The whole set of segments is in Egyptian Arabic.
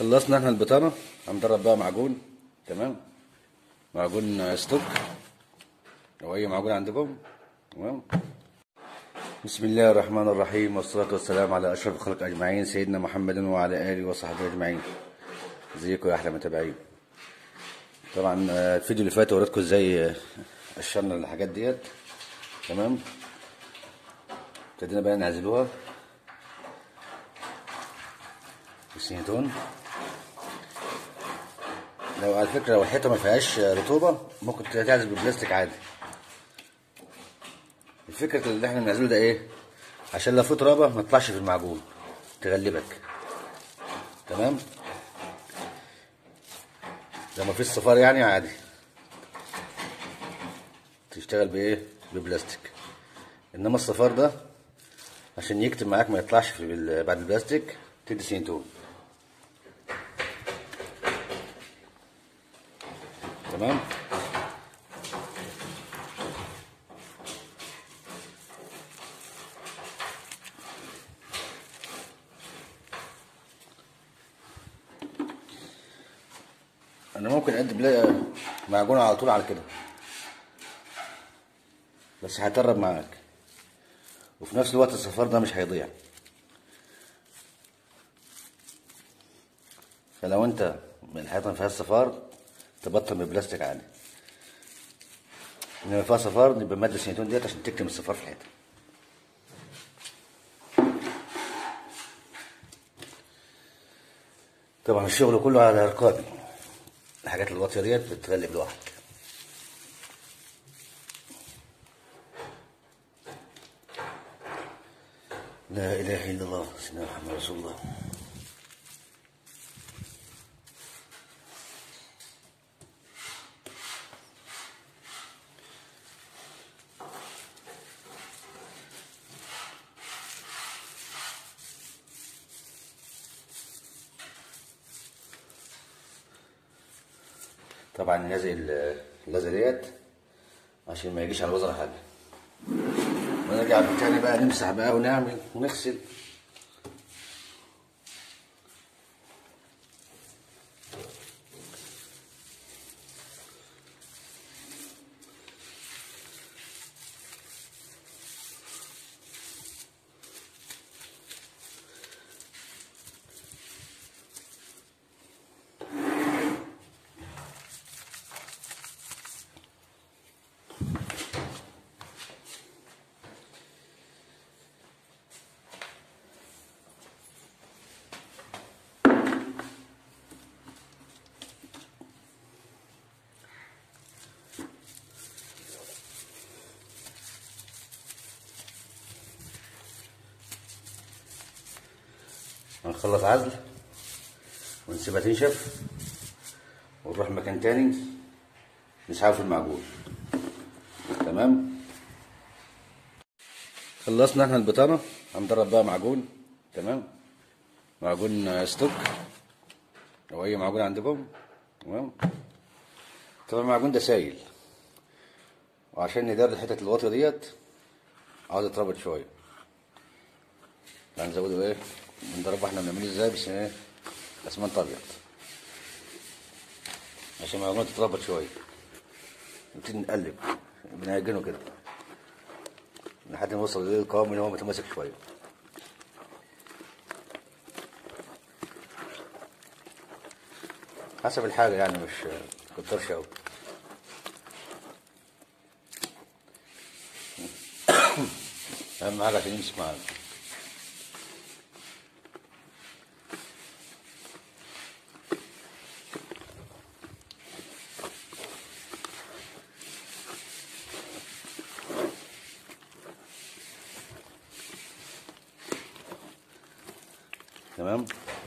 خلصنا احنا البطانة هنضرب بقى معجون تمام معجون ستوك او اي معجون عندكم تمام بسم الله الرحمن الرحيم والصلاة والسلام على أشرف الخلق أجمعين سيدنا محمد وعلى آله وصحبه أجمعين ازيكم يا أحلى متابعين طبعا آه، الفيديو اللي فات وريتكم ازاي آه، قشرنا الحاجات ديت تمام ابتدينا بقى نعزلوها بالسينتون لو على فكرة لو الحيطة ما فيهاش رطوبة ممكن تعزل بالبلاستيك عادي الفكرة اللي احنا بنعزله ده ايه عشان لو في ترابة ما تطلعش في المعجون تغلبك تمام لو ما فيش صفار يعني عادي تشتغل بايه ببلاستيك انما الصفار ده عشان يكتب معاك ما يطلعش في ال- بعد البلاستيك تدي سينتون تمام انا ممكن اقدم بلا- معجون على طول على كده بس هيطرب معاك وفي نفس الوقت الصفار ده مش هيضيع فلو انت من الحيطه ما فيهاش صفار تبطل من البلاستيك عادي انما فيها صفار يبقى ماده السينتون ديت عشان تكتم الصفار في الحيطه طبعا الشغل كله على رقابي الحاجات الواطيه ديت بتتغلب لوحدك لا اله الا الله سيدنا محمد رسول الله طبعا نازل اللزه ديت عشان ما يجيش على الوزر حاجه ونرجع تاني بقى نمسح بقى ونعمل ونغسل هنخلص عزل ونسيبها تنشف ونروح مكان تاني نسحبه في المعجون تمام خلصنا احنا البطانة هنضرب بقى معجون تمام معجون ستوك او اي معجون عندكم تمام طبعا المعجون ده سايل وعشان ندار الحتت الواطية ديت عاوز يتربط شوية هنزوده ايه بنضربه احنا بنعمله ازاي بس ايه اسمنت ابيض عشان المعجونات تتربط شويه نبتدي نقلب بنعجنه كده لحد ما نوصل للقوام اللي هو متماسك شويه حسب الحاجه يعني مش كترش قوي اهم حاجه عشان يمسك معانا تمام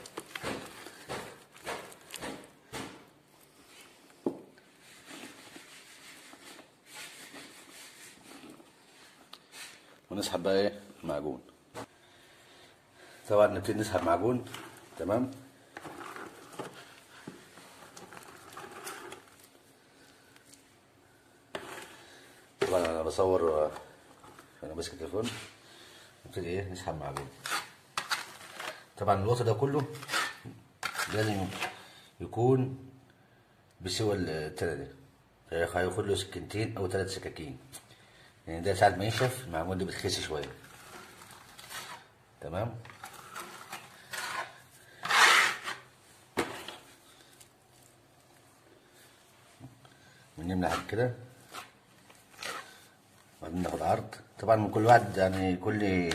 ونسحب بقى ايه معجون طبعا نبتدي نسحب معجون تمام طبعا انا بصور آه، انا ماسك التليفون نبتدي ايه نسحب معجون طبعا الوسط ده كله لازم يكون بسوى التلاتة ده هياخد له سكينتين او ثلاث سكاكين يعني ده ساعة ما ينشف المعجون ده بتخس شوية تمام بنملح كده وبعدين ناخد عرض طبعا من كل واحد يعني كل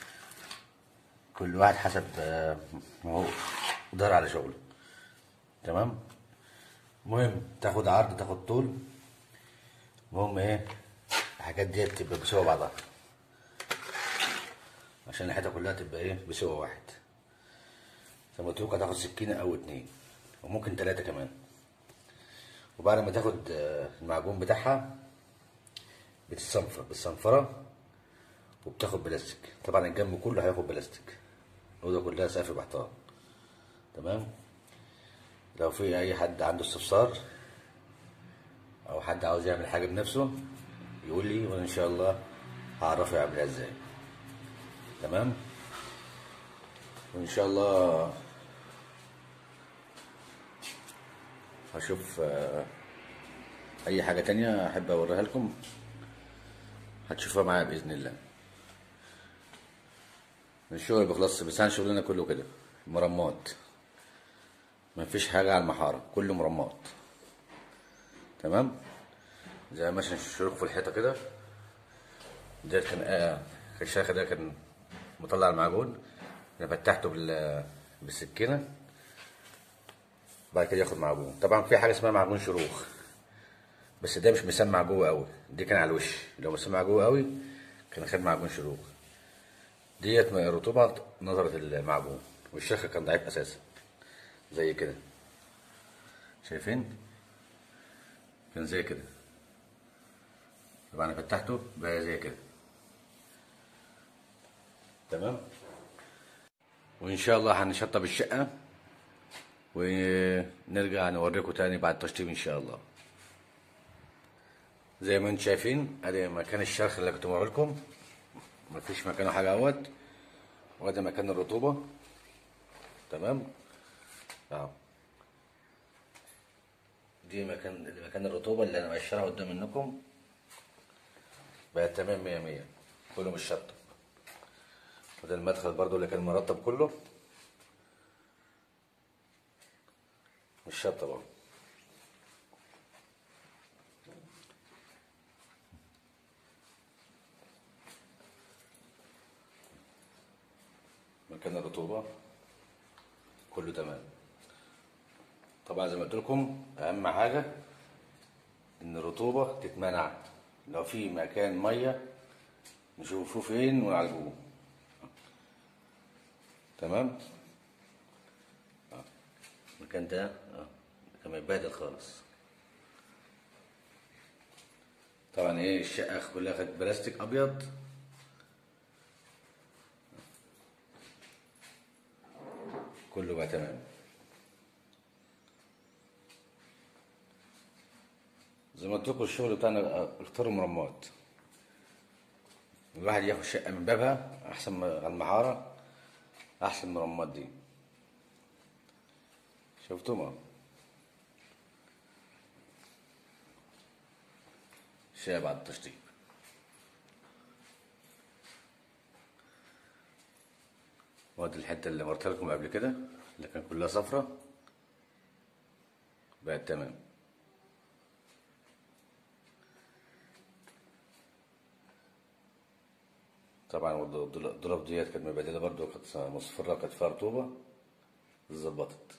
كل واحد حسب آه، ما هو دار على شغله تمام المهم تاخد عرض تاخد طول المهم ايه الحاجات ديت تبقى بسوا بعضها عشان الحته كلها تبقى ايه بسوا واحد زي ما قلت لكم هتاخد سكينه او اتنين وممكن تلاته كمان وبعد ما تاخد آه، المعجون بتاعها بتتصنفر بالصنفره وبتاخد بلاستيك طبعا الجنب كله هياخد بلاستيك الأوضة كلها سقف بحطها تمام لو في أي حد عنده استفسار أو حد عاوز يعمل حاجة بنفسه يقول لي وأنا إن شاء الله هعرفه يعملها إزاي تمام وإن شاء الله هشوف آه، أي حاجة تانية أحب أوريها لكم هتشوفوها معايا بإذن الله الشغل بيخلص بس احنا شغلنا كله كده مرمات ما فيش حاجة على المحارة كله مرمات تمام زي مثلا الشروخ في الحيطة كده ده كان آه الشيخ ده كان مطلع المعجون انا فتحته بال بالسكينة بعد كده ياخد معجون طبعا في حاجة اسمها معجون شروخ بس ده مش مسمع جوه قوي دي كان على الوش لو مسمع جوه قوي كان خد معجون شروخ ديت رطوبة نظرة المعجون والشيخ كان ضعيف أساسا زي كده شايفين كان زي كده طبعا أنا فتحته بقى زي كده تمام وإن شاء الله هنشطب الشقة ونرجع نوريكم تاني بعد التشطيب إن شاء الله زي ما انتم شايفين ادي مكان الشرخ اللي كنت بوريه لكم مفيش مكانه حاجه اهوت وادي مكان الرطوبه تمام اهو دي مكان مكان الرطوبه اللي انا مقشرها قدام منكم بقت تمام مية مية كله مش شطب وده المدخل برضو اللي كان مرطب كله مش شطب اهو مكان الرطوبة كله تمام طبعا زي ما قلت لكم أهم حاجة إن الرطوبة تتمنع لو في مكان مية نشوفه فين ونعالجوه تمام آه. المكان ده اه كان متبهدل خالص طبعا ايه الشقة كلها خدت بلاستيك أبيض كله بقى تمام زي ما قلت لكم الشغل بتاعنا اختاروا مرمات الواحد ياخد شقة من بابها أحسن من على المحارة أحسن من المرمات دي شفتم اهو شقة بعد التشطيب وادي الحتة اللي وريتها لكم قبل كده اللي كان كلها صفرة بقت تمام طبعا الضرب ديت كانت مبهدلة برضو كانت مصفرة كانت فيها رطوبة اتظبطت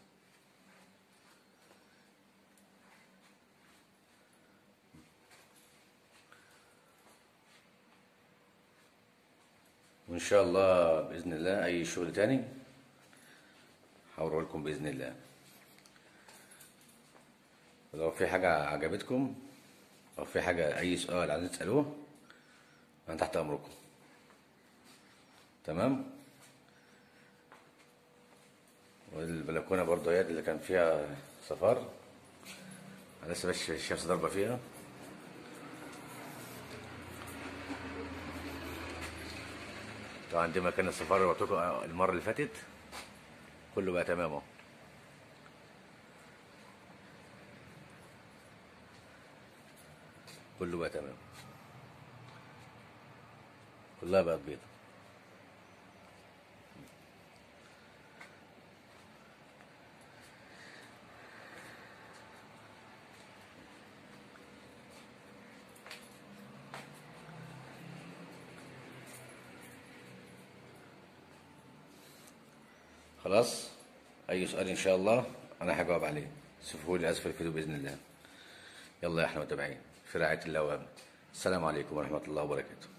وإن شاء الله بإذن الله أي شغل تاني هوريه لكم بإذن الله ولو في حاجة عجبتكم أو في حاجة أي سؤال عايزين تسألوه أنا تحت أمركم تمام والبلكونة برضه هي اللي كان فيها صفار أنا لسه بس الشمس ضاربة فيها طبعا دي مكان الصفار اللي قلت لكم المرة اللي فاتت كله بقى تمام اهو كله بقى تمام كلها بقت بيضة خلاص اي سؤال ان شاء الله انا هجاوب عليه شوفوا لي اسفل الفيديو باذن الله يلا يا احنا متابعين في رعايه الله وامن السلام عليكم ورحمه الله وبركاته